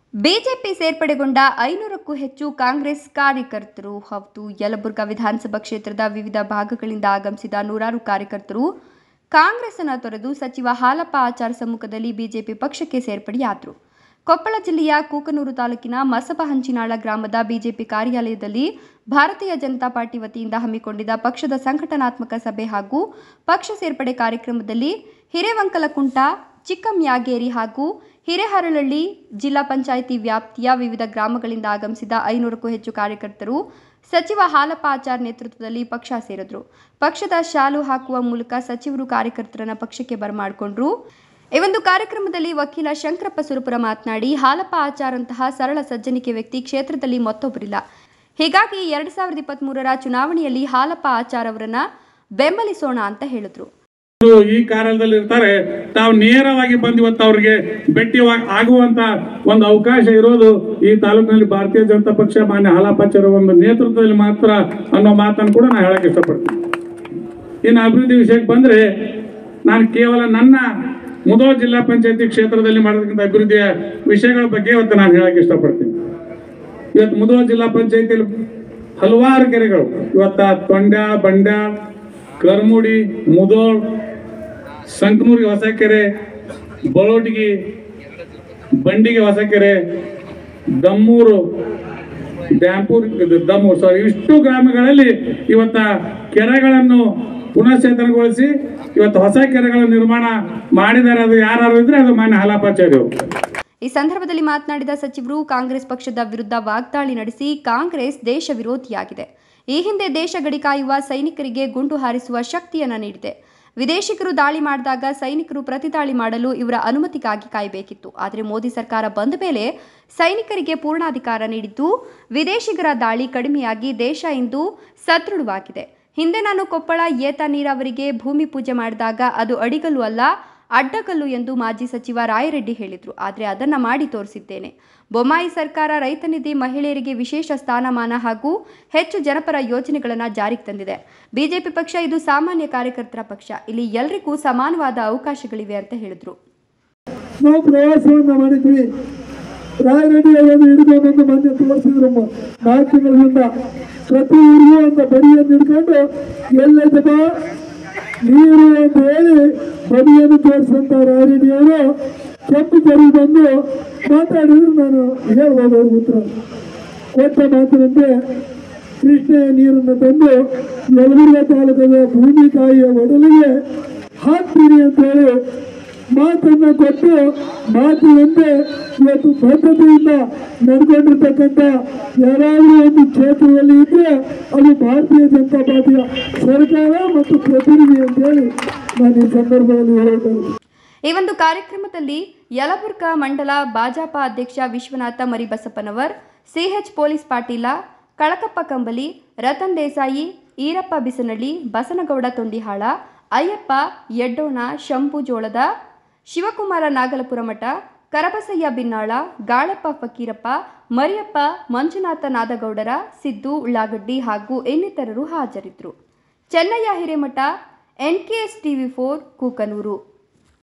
BJP ಸೇರ್ಪಡೆಗೊಂಡ ಐನೂರಕ್ಕೂ ಹೆಚ್ಚು ಕಾಂಗ್ರೆಸ್ ಕಾರ್ಯಕರ್ತರು ಹೌದು ಯಲಬುರ್ಗಾ ವಿಧಾನಸಭಾ ಕ್ಷೇತ್ರದ ವಿವಿಧ ಭಾಗಗಳಿಂದ ಆಗಮಿಸಿದ ನೂರಾರು ಕಾರ್ಯಕರ್ತರು ಕಾಂಗ್ರೆಸ್ ಅನ್ನು ತೊರೆದು ಸಚಿವ ಹಾಲಪ್ಪ ಆಚಾರ್ ಸಮ್ಮುಖದಲ್ಲಿ ಬಿಜೆಪಿ ಪಕ್ಷಕ್ಕೆ ಸೇರ್ಪಡೆಯಾದರು ಕೊಪ್ಪಳ ಜಿಲ್ಲೆಯ ಕೂಕನೂರು ತಾಲೂಕಿನ ಮಸಬ ಹಂಚಿನಾಳ ಗ್ರಾಮದ ಬಿಜೆಪಿ ಕಾರ್ಯಾಲಯದಲ್ಲಿ ಭಾರತೀಯ ಜನತಾ ಪಾರ್ಟಿ ವತಿಯಿಂದ ಹಮ್ಮಿಕೊಂಡಿದ್ದ ಪಕ್ಷದ ಸಂಘಟನಾತ್ಮಕ ಸಭೆ ಹಾಗೂ ಪಕ್ಷ ಸೇರ್ಪಡೆ ಕಾರ್ಯಕ್ರಮದಲ್ಲಿ ಹಿರೇವಂಕಲಕುಂಟ ಚಿಕ್ಕಮ್ಯಾಗೇರಿ ಹಾಗೂ ಹಿರೇಹರಳಹಳ್ಳಿ ಜಿಲ್ಲಾ ಪಂಚಾಯಿತಿ ವ್ಯಾಪ್ತಿಯ ವಿವಿಧ ಗ್ರಾಮಗಳಿಂದ ಆಗಮಿಸಿದ ಐನೂರಕ್ಕೂ ಹೆಚ್ಚು ಕಾರ್ಯಕರ್ತರು ಸಚಿವ ಹಾಲಪ್ಪ ಆಚಾರ್ ನೇತೃತ್ವದಲ್ಲಿ ಪಕ್ಷ ಸೇರಿದ್ರು ಪಕ್ಷದ ಶಾಲು ಹಾಕುವ ಮೂಲಕ ಸಚಿವರು ಕಾರ್ಯಕರ್ತರನ್ನ ಪಕ್ಷಕ್ಕೆ ಬರಮಾಡಿಕೊಂಡ್ರು ಈ ಒಂದು ಕಾರ್ಯಕ್ರಮದಲ್ಲಿ ವಕೀಲ ಶಂಕರಪ್ಪ ಸುರಪುರ ಮಾತನಾಡಿ ಹಾಲಪ್ಪ ಆಚಾರ್ ಅಂತಹ ಸರಳ ಸಜ್ಜನಿಕೆ ವ್ಯಕ್ತಿ ಕ್ಷೇತ್ರದಲ್ಲಿ ಮತ್ತೊಬ್ಬರಿಲ್ಲ ಹೀಗಾಗಿ ಎರಡ್ ಸಾವಿರದ ಇಪ್ಪತ್ತ್ ಮೂರರ ಚುನಾವಣೆಯಲ್ಲಿ ಹಾಲಪ್ಪ ಆಚಾರ್ ಅವರನ್ನ ಬೆಂಬಲಿಸೋಣ ಅಂತ ಹೇಳಿದ್ರು ಇವರು ಈ ಕಾರ್ಯದಲ್ಲಿ ಇರ್ತಾರೆ ತಾವು ನೇರವಾಗಿ ಬಂದು ಇವತ್ತು ಅವ್ರಿಗೆ ಭೇಟಿ ಆಗುವಂತ ಒಂದು ಅವಕಾಶ ಇರೋದು ಈ ತಾಲೂಕಿನಲ್ಲಿ ಭಾರತೀಯ ಜನತಾ ಪಕ್ಷ ಮಾನ್ಯ ಹಾಲಾಪಾಚಾರ ಒಂದು ನೇತೃತ್ವದಲ್ಲಿ ಮಾತ್ರ ಅನ್ನೋ ಮಾತನ್ನು ಕೂಡ ನಾನು ಹೇಳಕ್ ಇಷ್ಟಪಡ್ತೀನಿ ಇನ್ನು ಅಭಿವೃದ್ಧಿ ವಿಷಯಕ್ಕೆ ಬಂದ್ರೆ ನಾನು ಕೇವಲ ನನ್ನ ಮುದೋ ಜಿಲ್ಲಾ ಪಂಚಾಯತಿ ಕ್ಷೇತ್ರದಲ್ಲಿ ಮಾಡಿರ್ತಕ್ಕಂಥ ಅಭಿವೃದ್ಧಿಯ ವಿಷಯಗಳ ಬಗ್ಗೆ ಇವತ್ತು ನಾನು ಹೇಳಕ್ ಇಷ್ಟಪಡ್ತೀನಿ ಇವತ್ತು ಮುದೋ ಜಿಲ್ಲಾ ಪಂಚಾಯತಿಯಲ್ಲಿ ಹಲವಾರು ಕೆರೆಗಳು ಇವತ್ತ ತೊಂಡ ಬಂಡ ಕರ್ಮುಡಿ ಮುದೋಳ್ ಸಂಕನೂರಿಗೆ ಹೊಸ ಕೆರೆ ಬಳೋಟಿಗಿ ಬಂಡಿಗೆ ಹೊಸ ಕೆರೆ ದಮ್ಮೂರು ಡ್ಯಾಂಪೂರ್ ಇದು ದಮ್ಮೂರು ಸಾರಿ ಇಷ್ಟು ಗ್ರಾಮಗಳಲ್ಲಿ ಇವತ್ತ ಕೆರೆಗಳನ್ನು ಪುನಶ್ಚೇತನಗೊಳಿಸಿ ಇವತ್ತು ಹೊಸ ಕೆರೆಗಳ ನಿರ್ಮಾಣ ಮಾಡಿದ್ದಾರೆ ಅದು ಯಾರು ಇದ್ರೆ ಅದು ಮಾನ್ಯ ಹಾಲಾಪಾಚಾರ್ಯ ಅವರು ಈ ಸಂದರ್ಭದಲ್ಲಿ ಮಾತನಾಡಿದ ಸಚಿವರು ಕಾಂಗ್ರೆಸ್ ಪಕ್ಷದ ವಿರುದ್ಧ ವಾಗ್ದಾಳಿ ನಡೆಸಿ ಕಾಂಗ್ರೆಸ್ ದೇಶ ವಿರೋಧಿಯಾಗಿದೆ ಈ ಹಿಂದೆ ದೇಶ ಗಡಿ ಕಾಯುವ ಸೈನಿಕರಿಗೆ ಗುಂಡು ಹಾರಿಸುವ ಶಕ್ತಿಯನ್ನ ನೀಡಿದೆ ವಿದೇಶಿಗರು ದಾಳಿ ಮಾಡಿದಾಗ ಸೈನಿಕರು ಪ್ರತಿದಾಳಿ ಮಾಡಲು ಇವರ ಅನುಮತಿಗಾಗಿ ಕಾಯಬೇಕಿತ್ತು ಆದರೆ ಮೋದಿ ಸರ್ಕಾರ ಬಂದ ಮೇಲೆ ಸೈನಿಕರಿಗೆ ಪೂರ್ಣಾಧಿಕಾರ ನೀಡಿದ್ದು ವಿದೇಶಿಗರ ದಾಳಿ ಕಡಿಮೆಯಾಗಿ ದೇಶ ಇಂದು ಸದೃಢವಾಗಿದೆ ಹಿಂದೆ ನಾನು ಕೊಪ್ಪಳ ಏತ ನೀರಾವರಿಗೆ ಭೂಮಿ ಪೂಜೆ ಮಾಡಿದಾಗ ಅದು ಅಡಿಗಲ್ಲು ಅಲ್ಲ ಅಡ್ಡಗಲ್ಲು ಎಂದು ಮಾಜಿ ಸಚಿವ ರಾಯರೆಡ್ಡಿ ಹೇಳಿದರು ಆದರೆ ಅದನ್ನ ಮಾಡಿ ತೋರಿಸಿದ್ದೇನೆ ಬೊಮ್ಮಾಯಿ ಸರ್ಕಾರ ರೈತ ನಿಧಿ ಮಹಿಳೆಯರಿಗೆ ವಿಶೇಷ ಸ್ಥಾನಮಾನ ಹಾಗೂ ಹೆಚ್ಚು ಜನಪರ ಯೋಜನೆಗಳನ್ನು ಜಾರಿಗೆ ತಂದಿದೆ ಬಿಜೆಪಿ ಪಕ್ಷ ಇದು ಸಾಮಾನ್ಯ ಕಾರ್ಯಕರ್ತರ ಪಕ್ಷ ಇಲ್ಲಿ ಎಲ್ರಿಗೂ ಸಮಾನವಾದ ಅವಕಾಶಗಳಿವೆ ಅಂತ ಹೇಳಿದ್ರು ನಾವು ಪ್ರವಾಸವನ್ನ ಮಾಡಿದ್ವಿ ರಾಯರೆಡ್ಡಿ ಅವರನ್ನು ಹಿಡ್ಕೊಂಡು ಮೊನ್ನೆ ತೋರಿಸಿದ್ರಮ್ಮ ನಾಲ್ಕು ತಿಂಗಳಿಂದ ಪ್ರತಿ ಊರಿಗೂ ಒಂದು ಬಡಿಯನ್ನು ಹಿಡ್ಕೊಂಡು ಎಲ್ಲೈತಪ್ಪ ನೀರು ಅಂತ ಹೇಳಿ ಬಡಿಯನ್ನು ತೋರಿಸಂತ ರಾಯರೆಡ್ಡಿ ಅವರು ಕೆಂಪು ಕೆರೆ ಬಂದು ಮಾತಾಡಿದ್ರು ನಾನು ಹೇಳ್ಬೋದು ಅವ್ರ ಉತ್ತರ ಕೊಟ್ಟ ಮಾತಿನಂತೆ ಕೃಷ್ಣೆಯ ನೀರನ್ನು ತಂದು ಯಲಬುರ್ಗಾ ತಾಲೂಕದ ಭೂಮಿ ತಾಯಿಯ ಒಡಲಿಗೆ ಹಾಕ್ತೀನಿ ಅಂತ ಹೇಳಿ ಮಾತನ್ನ ಕೊಟ್ಟು ಮಾತಿನಂತೆ ಇವತ್ತು ಬದ್ಧತೆಯಿಂದ ನಡ್ಕೊಂಡಿರ್ತಕ್ಕಂಥ ಯಾರಾದರೂ ಒಂದು ಕ್ಷೇತ್ರದಲ್ಲಿ ಇದ್ರೆ ಅದು ಭಾರತೀಯ ಜನತಾ ಪಾರ್ಟಿಯ ಸರ್ಕಾರ ಮತ್ತು ಪ್ರತಿನಿಧಿ ಅಂತೇಳಿ ನಾನು ಈ ಸಂದರ್ಭದಲ್ಲಿ ಹೇಳ್ತೇನೆ ಈ ಒಂದು ಕಾರ್ಯಕ್ರಮದಲ್ಲಿ ಯಲಬುರ್ಗಾ ಮಂಡಲ ಭಾಜಪ ಅಧ್ಯಕ್ಷ ವಿಶ್ವನಾಥ ಮರಿಬಸಪ್ಪನವರ್ ಸಿಎಚ್ ಪೊಲೀಸ್ ಪಾಟೀಲ ಕಳಕಪ್ಪ ಕಂಬಲಿ ರತನ್ ದೇಸಾಯಿ ಈರಪ್ಪ ಬಿಸನಳ್ಳಿ ಬಸನಗೌಡ ತೊಂಡಿಹಾಳ ಅಯ್ಯಪ್ಪ ಯಡ್ಡೋಣ ಶಂಭು ಜೋಳದ ಶಿವಕುಮಾರ ನಾಗಲಪುರಮಠ ಕರಬಸಯ್ಯ ಬಿನ್ನಾಳ ಗಾಳಪ್ಪ ಫಕೀರಪ್ಪ ಮರಿಯಪ್ಪ ಮಂಜುನಾಥ ನಾದಗೌಡರ ಸಿದ್ದು ಉಳ್ಳಾಗಡ್ಡಿ ಹಾಗೂ ಇನ್ನಿತರರು ಹಾಜರಿದ್ದರು Chennayya Hiremath NKS TV four Kukanur